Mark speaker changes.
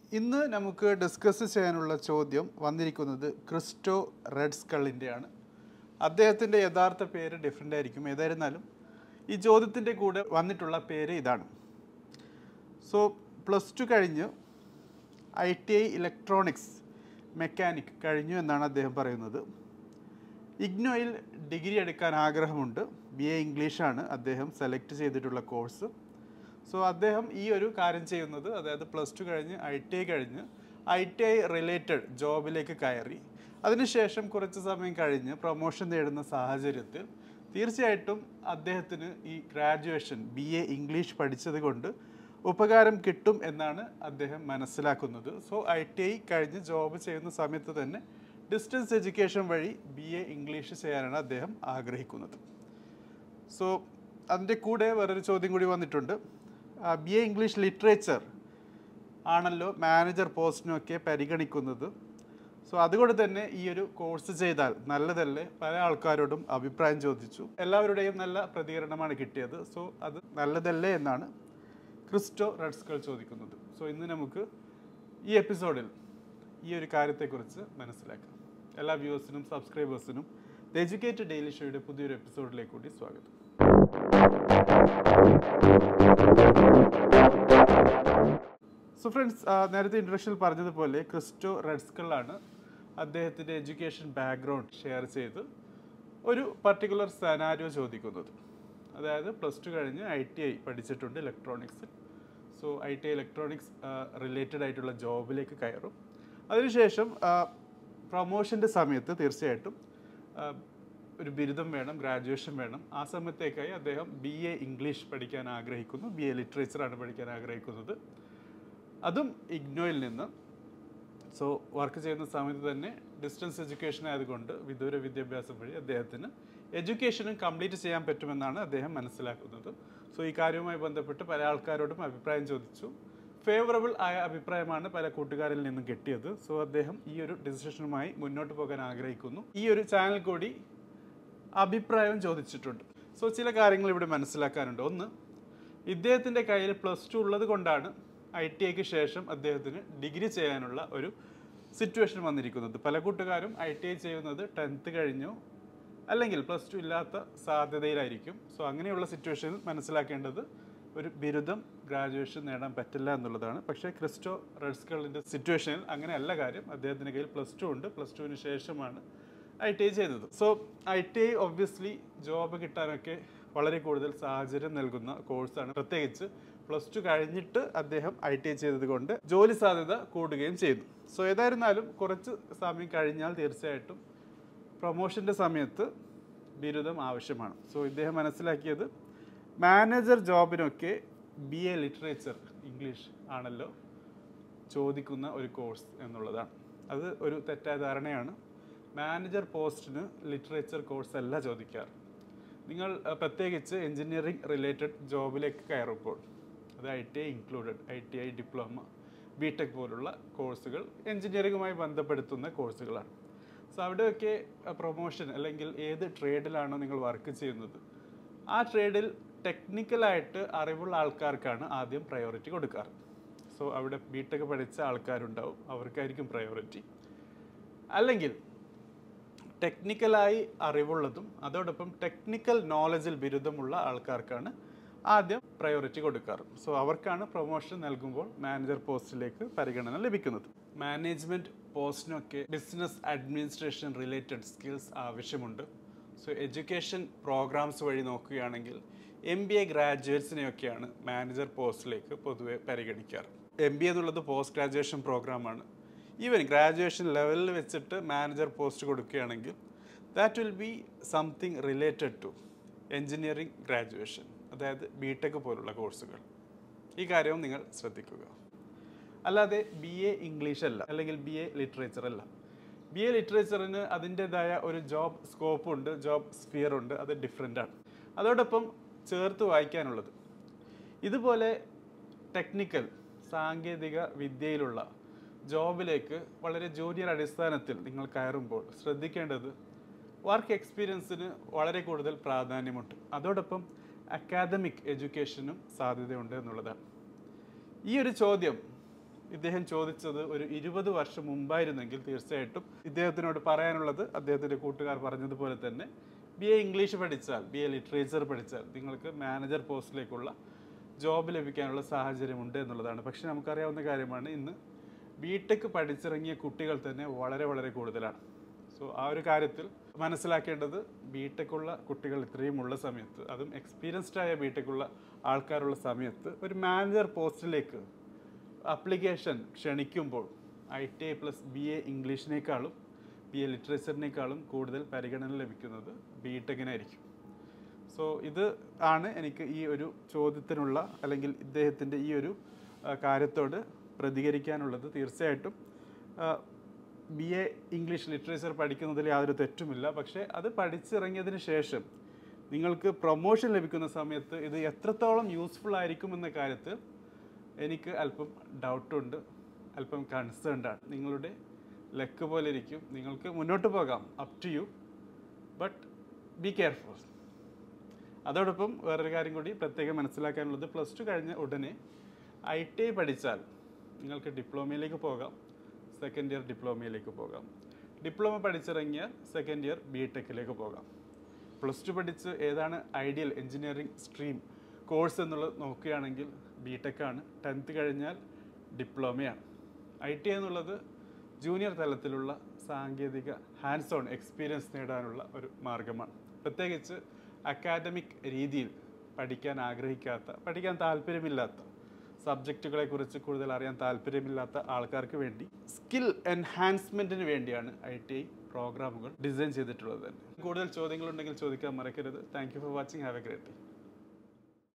Speaker 1: ഇന്ന് നമുക്ക് ഡിസ്കസ് ചെയ്യാനുള്ള ചോദ്യം വന്നിരിക്കുന്നത് ക്രിസ്റ്റോ റെഡ് സ്കളിൻ്റെയാണ് അദ്ദേഹത്തിൻ്റെ യഥാർത്ഥ പേര് ഡിഫറെൻ്റ് ആയിരിക്കും ഏതായിരുന്നാലും ഈ ചോദ്യത്തിൻ്റെ കൂടെ വന്നിട്ടുള്ള പേര് ഇതാണ് സോ പ്ലസ് ടു കഴിഞ്ഞ് I T I electronics mechanic കഴിഞ്ഞു എന്നാണ് അദ്ദേഹം പറയുന്നത് ഇഗ്നോയിൽ ഡിഗ്രി എടുക്കാൻ ആഗ്രഹമുണ്ട് ബി എ ഇംഗ്ലീഷാണ് അദ്ദേഹം സെലക്ട് ചെയ്തിട്ടുള്ള കോഴ്സ് സോ അദ്ദേഹം ഈ ഒരു കാര്യം ചെയ്യുന്നത് അതായത് പ്ലസ് ടു കഴിഞ്ഞ് ഐ ടി ഐ കഴിഞ്ഞ് ഐ ടി ഐ റിലേറ്റഡ് ജോബിലേക്ക് കയറി അതിനുശേഷം കുറച്ച് സമയം കഴിഞ്ഞ് പ്രൊമോഷൻ നേടുന്ന സാഹചര്യത്തിൽ തീർച്ചയായിട്ടും അദ്ദേഹത്തിന് ഈ ഗ്രാജുവേഷൻ ബി എ ഇംഗ്ലീഷ് പഠിച്ചത് കൊണ്ട് ഉപകാരം കിട്ടും എന്നാണ് അദ്ദേഹം മനസ്സിലാക്കുന്നത് സോ ഐ ടി ഐ കഴിഞ്ഞ് ജോബ് ചെയ്യുന്ന സമയത്ത് തന്നെ ഡിസ്റ്റൻസ് എഡ്യൂക്കേഷൻ വഴി ബി എ ഇംഗ്ലീഷ് ചെയ്യാനാണ് അദ്ദേഹം ആഗ്രഹിക്കുന്നത് സോ അതിൻ്റെ കൂടെ വേറൊരു ചോദ്യം കൂടി വന്നിട്ടുണ്ട് ബി എ ഇംഗ്ലീഷ് ലിറ്ററേച്ചർ ആണല്ലോ മാനേജർ പോസ്റ്റിനൊക്കെ പരിഗണിക്കുന്നത് സോ അതുകൊണ്ട് തന്നെ ഈ ഒരു കോഴ്സ് ചെയ്താൽ നല്ലതല്ലേ പല ആൾക്കാരോടും അഭിപ്രായം ചോദിച്ചു എല്ലാവരുടെയും നല്ല പ്രതികരണമാണ് കിട്ടിയത് സോ അത് നല്ലതല്ലേ എന്നാണ് ക്രിസ്റ്റോ റെഡ്സ്കൾ ചോദിക്കുന്നത് സോ ഇന്ന് നമുക്ക് ഈ എപ്പിസോഡിൽ ഈ ഒരു കാര്യത്തെക്കുറിച്ച് മനസ്സിലാക്കാം എല്ലാ വ്യൂവേഴ്സിനും സബ്സ്ക്രൈബേഴ്സിനും ദ എഡ്യൂക്കേറ്റഡ് ഡെയിലി ഷോയുടെ പുതിയൊരു എപ്പിസോഡിലേക്ക് കൂടി സ്വാഗതം സോ ഫ്രണ്ട്സ് നേരത്തെ ഇൻട്രഡക്ഷനിൽ പറഞ്ഞതുപോലെ ക്രിസ്റ്റോ റെഡ്സ്കളാണ് അദ്ദേഹത്തിൻ്റെ എഡ്യൂക്കേഷൻ ബാക്ക്ഗ്രൗണ്ട് ഷെയർ ചെയ്ത് ഒരു പർട്ടിക്കുലർ സെനാരിയോ ചോദിക്കുന്നത് അതായത് പ്ലസ് ടു കഴിഞ്ഞ് ഐ ടി ഐ പഠിച്ചിട്ടുണ്ട് ഇലക്ട്രോണിക്സിൽ so I T I electronics related ആയിട്ടുള്ള ജോബിലേക്ക് കയറും അതിനുശേഷം പ്രൊമോഷൻ്റെ സമയത്ത് തീർച്ചയായിട്ടും ആ, ഒരു ബിരുദം വേണം ഗ്രാജുവേഷൻ വേണം ആ സമയത്തേക്കായി അദ്ദേഹം ബി എ ഇംഗ്ലീഷ് പഠിക്കാൻ ആഗ്രഹിക്കുന്നു ബി എ ലിറ്ററേച്ചറാണ് പഠിക്കാൻ ആഗ്രഹിക്കുന്നത് അതും ഇഗ്നോയിൽ നിന്ന് സോ വർക്ക് ചെയ്യുന്ന സമയത്ത് തന്നെ ഡിസ്റ്റൻസ് എഡ്യൂക്കേഷൻ ആയതുകൊണ്ട് വിദൂര വിദ്യാഭ്യാസം വഴി അദ്ദേഹത്തിന് എഡ്യൂക്കേഷനും കംപ്ലീറ്റ് ചെയ്യാൻ പറ്റുമെന്നാണ് അദ്ദേഹം മനസ്സിലാക്കുന്നത് സോ ഈ കാര്യവുമായി ബന്ധപ്പെട്ട് പല ആൾക്കാരോടും അഭിപ്രായം ചോദിച്ചു ഫേവറബിൾ ആയ അഭിപ്രായമാണ് പല കൂട്ടുകാരിൽ നിന്നും കിട്ടിയത് സോ അദ്ദേഹം ഈ ഒരു ഡിസിഷനുമായി മുന്നോട്ട് പോകാൻ ആഗ്രഹിക്കുന്നു ഈ ഒരു ചാനൽ കൂടി അഭിപ്രായം ചോദിച്ചിട്ടുണ്ട് സോ ചില കാര്യങ്ങൾ ഇവിടെ മനസ്സിലാക്കാനുണ്ട് ഒന്ന് ഇദ്ദേഹത്തിൻ്റെ കയ്യിൽ പ്ലസ് ടു ഉള്ളത് കൊണ്ടാണ് ഐ ടി ഐക്ക് ശേഷം അദ്ദേഹത്തിന് ഡിഗ്രി ചെയ്യാനുള്ള ഒരു സിറ്റുവേഷൻ വന്നിരിക്കുന്നത് പല കൂട്ടുകാരും ഐ ടി ഐ ചെയ്യുന്നത് ടെൻത്ത് കഴിഞ്ഞോ അല്ലെങ്കിൽ പ്ലസ് ടു ഇല്ലാത്ത സാധ്യതയിലായിരിക്കും സോ അങ്ങനെയുള്ള സിറ്റുവേഷനിൽ മനസ്സിലാക്കേണ്ടത് ഒരു ബിരുദം ഗ്രാജുവേഷൻ നേടാൻ പറ്റില്ല എന്നുള്ളതാണ് പക്ഷേ ക്രിസ്റ്റോ റെഡ്സ്കളിൻ്റെ സിറ്റുവേഷനിൽ അങ്ങനെയല്ല കാര്യം അദ്ദേഹത്തിൻ്റെ കയ്യിൽ പ്ലസ് ടു ഉണ്ട് പ്ലസ് ടുവിന് ശേഷമാണ് ഐ ടി ഐ ചെയ്തത് so I T I obviously job കിട്ടാനൊക്കെ വളരെ കൂടുതൽ സാഹചര്യം നൽകുന്ന കോഴ്സാണ് പ്രത്യേകിച്ച് പ്ലസ് ടു കഴിഞ്ഞിട്ട് അദ്ദേഹം ഐ ടി ഐ ചെയ്തത് കൊണ്ട് ജോലി സാധ്യത കൂടുകയും ചെയ്തു സോ ഏതായിരുന്നാലും കുറച്ച് സമയം കഴിഞ്ഞാൽ തീർച്ചയായിട്ടും പ്രൊമോഷൻ്റെ സമയത്ത് ബിരുദം ആവശ്യമാണ് സോ ഇദ്ദേഹം മനസ്സിലാക്കിയത് മാനേജർ ജോബിനൊക്കെ ബി എ ലിറ്ററേച്ചർ ഇംഗ്ലീഷ് ആണല്ലോ ചോദിക്കുന്ന ഒരു കോഴ്സ് എന്നുള്ളതാണ് അത് ഒരു തെറ്റായ ധാരണയാണ് മാനേജർ പോസ്റ്റിന് ലിറ്ററേച്ചർ കോഴ്സ് അല്ല ചോദിക്കാറ് നിങ്ങൾ അഹ്, പ്രത്യേകിച്ച് എഞ്ചിനീയറിംഗ് റിലേറ്റഡ് ജോബിലേക്ക് കയറുമ്പോൾ അത് I T I included I T I diploma B tech പോലുള്ള കോഴ്സുകൾ എഞ്ചിനീയറിംഗുമായി ബന്ധപ്പെടുത്തുന്ന കോഴ്സുകളാണ് സോ അവിടെയൊക്കെ പ്രൊമോഷൻ അല്ലെങ്കിൽ ഏത് ട്രേഡിലാണോ നിങ്ങൾ വർക്ക് ചെയ്യുന്നത് ആ ട്രേഡിൽ ടെക്നിക്കലായിട്ട് അറിവുള്ള ആൾക്കാർക്കാണ് ആദ്യം പ്രയോറിറ്റി കൊടുക്കാറ് സോ അവിടെ ബി ടെക് പഠിച്ച ആൾക്കാരുണ്ടാവും അവർക്കായിരിക്കും പ്രയോറിറ്റി അല്ലെങ്കിൽ ടെക്നിക്കലായി അറിവുള്ളതും അതോടൊപ്പം ടെക്നിക്കൽ നോളജിൽ ബിരുദമുള്ള ആൾക്കാർക്കാണ് ആദ്യം പ്രയോറിറ്റി കൊടുക്കാറ് സോ അവർക്കാണ് പ്രൊമോഷൻ നൽകുമ്പോൾ മാനേജർ പോസ്റ്റിലേക്ക് പരിഗണന ലഭിക്കുന്നത് മാനേജ്മെൻറ്റ് പോസ്റ്റിനൊക്കെ ബിസിനസ് അഡ്മിനിസ്ട്രേഷൻ റിലേറ്റഡ് സ്കിൽസ് ആവശ്യമുണ്ട് സോ എഡ്യൂക്കേഷൻ പ്രോഗ്രാംസ് വഴി നോക്കുകയാണെങ്കിൽ എം ബി എ ഗ്രാജുവേറ്റ്സിനെയൊക്കെയാണ് മാനേജർ പോസ്റ്റിലേക്ക് പൊതുവെ പരിഗണിക്കാറ് എം ബി എ എന്നുള്ളത് പോസ്റ്റ് ഗ്രാജുവേഷൻ പ്രോഗ്രാമാണ് ഈവൻ ഗ്രാജുവേഷൻ ലെവലിൽ വെച്ചിട്ട് മാനേജർ പോസ്റ്റ് കൊടുക്കുകയാണെങ്കിൽ that will be something related to engineering graduation അതായത് ബി ടെക് പോലുള്ള കോഴ്സുകൾ ഈ കാര്യവും നിങ്ങൾ ശ്രദ്ധിക്കുക അല്ലാതെ ബി എ ഇംഗ്ലീഷ് അല്ല അല്ലെങ്കിൽ ബി എ ലിറ്ററേച്ചർ അല്ല ബി എ ലിറ്ററേച്ചറിന് അതിൻ്റെതായ ഒരു ജോബ് സ്കോപ്പ് ഉണ്ട് ജോബ് സ്ഫിയർ ഉണ്ട് അത് ഡിഫറെൻ്റ് ആണ് അതോടൊപ്പം ചേർത്ത് വായിക്കാനുള്ളത് ഇതുപോലെ ടെക്നിക്കൽ സാങ്കേതിക വിദ്യയിലുള്ള ജോബിലേക്ക് വളരെ ജൂനിയർ അടിസ്ഥാനത്തിൽ നിങ്ങൾ കയറുമ്പോൾ ശ്രദ്ധിക്കേണ്ടത് വർക്ക് എക്സ്പീരിയൻസിന് വളരെ കൂടുതൽ പ്രാധാന്യമുണ്ട് അതോടൊപ്പം അക്കാദമിക് എഡ്യൂക്കേഷനും സാധ്യതയുണ്ട് എന്നുള്ളതാണ് ഈ ഒരു ചോദ്യം ഇദ്ദേഹം ചോദിച്ചത് ഒരു ഇരുപത് വർഷം മുമ്പായിരുന്നെങ്കിൽ തീർച്ചയായിട്ടും ഇദ്ദേഹത്തിനോട് പറയാനുള്ളത് അദ്ദേഹത്തിൻ്റെ കൂട്ടുകാർ പറഞ്ഞതുപോലെ തന്നെ ബി എ ഇംഗ്ലീഷ് പഠിച്ചാൽ ബി എ ലിറ്ററേച്ചർ പഠിച്ചാൽ നിങ്ങൾക്ക് മാനേജർ പോസ്റ്റിലേക്കുള്ള ജോബ് ലഭിക്കാനുള്ള സാഹചര്യമുണ്ട് എന്നുള്ളതാണ് പക്ഷെ നമുക്കറിയാവുന്ന കാര്യമാണ് ഇന്ന് ബി ടെക് പഠിച്ചിറങ്ങിയ കുട്ടികൾ തന്നെ വളരെ വളരെ കൂടുതലാണ് സോ ആ ഒരു കാര്യത്തിൽ മനസ്സിലാക്കേണ്ടത് ബി ടെക്കുള്ള കുട്ടികൾ ഇത്രയും ഉള്ള സമയത്ത് അതും എക്സ്പീരിയൻസ്ഡ് ആയ ബി ടെക്കുള്ള ആൾക്കാരുള്ള സമയത്ത് ഒരു മാനേജർ പോസ്റ്റിലേക്ക് അപ്ലിക്കേഷൻ ക്ഷണിക്കുമ്പോൾ I T I plus B A ഇംഗ്ലീഷിനേക്കാളും ബി എ ലിറ്ററേച്ചറിനേക്കാളും കൂടുതൽ പരിഗണന ലഭിക്കുന്നത് ബി ടെക്കിനായിരിക്കും സോ ഇത് ആണ് എനിക്ക് ഈ ഒരു ചോദ്യത്തിനുള്ള അല്ലെങ്കിൽ ഇദ്ദേഹത്തിൻ്റെ ഈ ഒരു ആ, കാര്യത്തോട് പ്രതികരിക്കാനുള്ളത് തീർച്ചയായിട്ടും ബി എ ഇംഗ്ലീഷ് ലിറ്ററേച്ചർ പഠിക്കുന്നതിൽ യാതൊരു തെറ്റുമില്ല പക്ഷേ അത് പഠിച്ചിറങ്ങിയതിന് ശേഷം നിങ്ങൾക്ക് പ്രൊമോഷൻ ലഭിക്കുന്ന സമയത്ത് ഇത് എത്രത്തോളം യൂസ്ഫുൾ ആയിരിക്കും എന്ന കാര്യത്തിൽ എനിക്ക് അല്പം ഡൗട്ടുണ്ട് അല്പം കൺസേൺഡ് ആണ് നിങ്ങളുടെ ലക്ക് പോലെ ഇരിക്കും നിങ്ങൾക്ക് മുന്നോട്ട് പോകാം up to you but be careful അതോടൊപ്പം വേറൊരു കാര്യം കൂടി പ്രത്യേകം മനസ്സിലാക്കാനുള്ളത് പ്ലസ് ടു കഴിഞ്ഞ ഉടനെ ഐ ടി ഐ പഠിച്ചാൽ നിങ്ങൾക്ക് ഡിപ്ലോമയിലേക്ക് പോകാം സെക്കൻഡ് ഇയർ ഡിപ്ലോമയിലേക്ക് പോകാം ഡിപ്ലോമ പഠിച്ചിറങ്ങിയ സെക്കൻഡ് ഇയർ ബി ടെക്കിലേക്ക് പോകാം പ്ലസ് ടു പഠിച്ച് ഏതാണ് ഐഡിയൽ എഞ്ചിനീയറിംഗ് സ്ട്രീം കോഴ്സ് എന്നുള്ളത് നോക്കുകയാണെങ്കിൽ ബി ടെക്കാണ് ടെൻത്ത് കഴിഞ്ഞാൽ ഡിപ്ലോമയാണ് ഐ ടി എന്നുള്ളത് ജൂനിയർ തലത്തിലുള്ള സാങ്കേതിക ഹാൻഡ്സ് ഓൺ എക്സ്പീരിയൻസ് നേടാനുള്ള ഒരു മാർഗമാണ് പ്രത്യേകിച്ച് അക്കാദമിക് രീതിയിൽ പഠിക്കാൻ ആഗ്രഹിക്കാത്ത പഠിക്കാൻ താല്പര്യമില്ലാത്ത സബ്ജക്റ്റുകളെ കുറിച്ച് കൂടുതൽ അറിയാൻ താല്പര്യമില്ലാത്ത ആൾക്കാർക്ക് വേണ്ടി സ്കിൽ എൻഹാൻസ്മെൻറ്റിന് വേണ്ടിയാണ് ഐ ടി ഐ പ്രോഗ്രാമുകൾ ഡിസൈൻ ചെയ്തിട്ടുള്ളത് തന്നെ കൂടുതൽ ചോദ്യങ്ങളുണ്ടെങ്കിൽ ചോദിക്കാൻ മറക്കരുത് thank you for watching have a great day